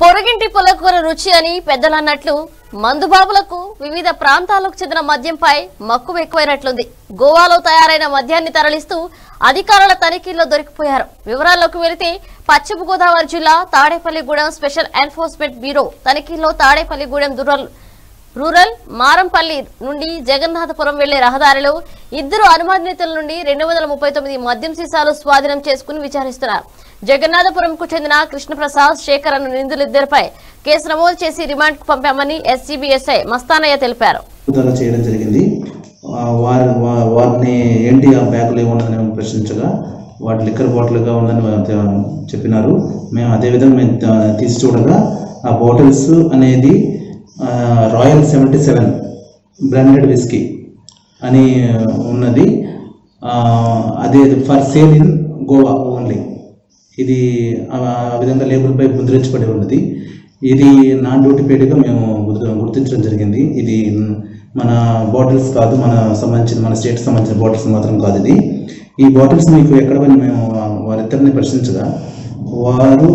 పొరుగింటి పులకూర రుచి అని పెద్దలన్నట్లు మందుబాబులకు వివిధ ప్రాంతాలకు చెందిన మద్యంపై మక్కువ ఎక్కువైనట్లుంది గోవాలో తయారైన మద్యాన్ని తరలిస్తూ అధికారుల తనిఖీల్లో దొరికిపోయారు వివరాల్లోకి వెళితే పశ్చిమ గోదావరి జిల్లా తాడేపల్లిగూడెం స్పెషల్ ఎన్ఫోర్స్మెంట్ బ్యూరో తనిఖీల్లో తాడేపల్లిగూడెం రూరల్ రూరల్ మారంపల్లి నుండి జగన్నాథపురం వెళ్లే రహదారిలో ఇద్దరు అనుమానితుల నుండి రెండు వందల ముప్పై తొమ్మిది మద్యం సీసాలు స్వాధీనం చేసుకుని విచారిస్తున్నారు జగన్నాథపురంకు చెందిన కృష్ణప్రసాద్ శేఖర్ అన్న నిందితులిద్దరిపై కేసు నమోదు చేసి రిమాండ్ కు పంపామని ఎస్సీబీఎస్ఐ మస్తానయ్య తెలిపారు ధర చేయడం జరిగింది ఆ, వారి వా- వారిని ఏంటి ఆ బ్యాగులు ఏమున్నదని మేము ప్రశ్నించగా వాటి లిక్కర్ బాటిల్గా ఉందని వా- తె- చెప్పినారు మేము అదేవిధంగా మేము త- తీసి చూడగా ఆ బాటిల్స్ అనేది ఆ, royal seventy seven branded whisky అని ఉన్నది ఆ, అది for sale in Goa only ఇది ఆ ఆ విధంగా లేబుల్పై ముద్రించబడి ఉన్నది ఇది నాన్ డ్యూటీ పేడ్గా మేము గుర్తు- గుర్తించడం జరిగింది ఇది మన బాటిల్స్ కాదు మన సంబంధించిన మన స్టేట్ సంబంధించిన బాటిల్స్ మాత్రం కాదు ఇది ఈ బాటిల్స్ మీకు ఎక్కడ పోయి మేము వారిద్దరిని ప్రశ్నించగా వారు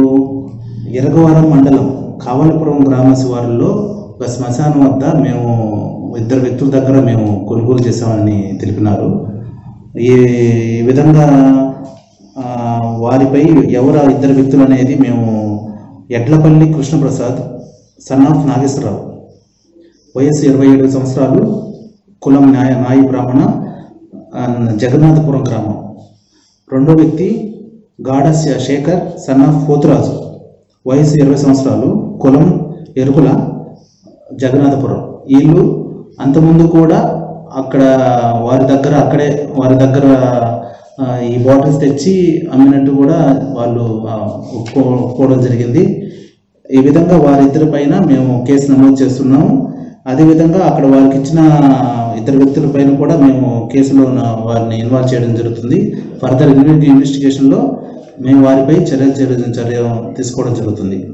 ఎరగవరం మండలం కావలపురం గ్రామ శివారులో ఒక శ్మశానం వద్ద మేము ఇద్దరు వ్యక్తుల దగ్గర మేము కొనుగోలు చేసామని తెలిపినారు ఈ విధంగా ఆ, వారిపై ఎవరు ఆ ఇద్దరు వ్యక్తులు అనేది మేము ఎడ్లపల్లి కృష్ణప్రసాద్ సన్ ఆఫ్ నాగేశ్వరరావు వయస్సు ఇరవై ఏడు సంవత్సరాలు కులం న్యాయ నాయి బ్రాహ్మణ ఆ, జగన్నాథపురం గ్రామం రెండో వ్యక్తి గాఢ శే- శేఖర్ సన్ ఆఫ్ పోతురాజు వయసు ఇరవై సంవత్సరాలు కులం ఎరుకుల జగన్నాథపురం వీళ్ళు అంతకుముందు కూడా అక్కడ వారి దగ్గర అక్కడే వారి దగ్గర ఆ, ఈ బాటిల్స్ తెచ్చి అమ్మినట్టు కూడా వాళ్ళు ఆ, ఒప్పుకో ఒప్పుకోవడం జరిగింది ఈ విధంగా వారిద్దరి పైన మేము కేసు నమోదు చేస్తున్నాము అదేవిధంగా అక్కడ వారికి ఇచ్చిన ఇద్దరు వ్యక్తుల పైన కూడా మేము కేసులో నా- వారిని ఇన్వాల్వ్ చేయడం జరుగుతుంది ఫర్దర్ ఇన్వెస్టిగేషన్లో మేము వారిపై చర్యలు చర్య చర్య తీసుకోవడం జరుగుతుంది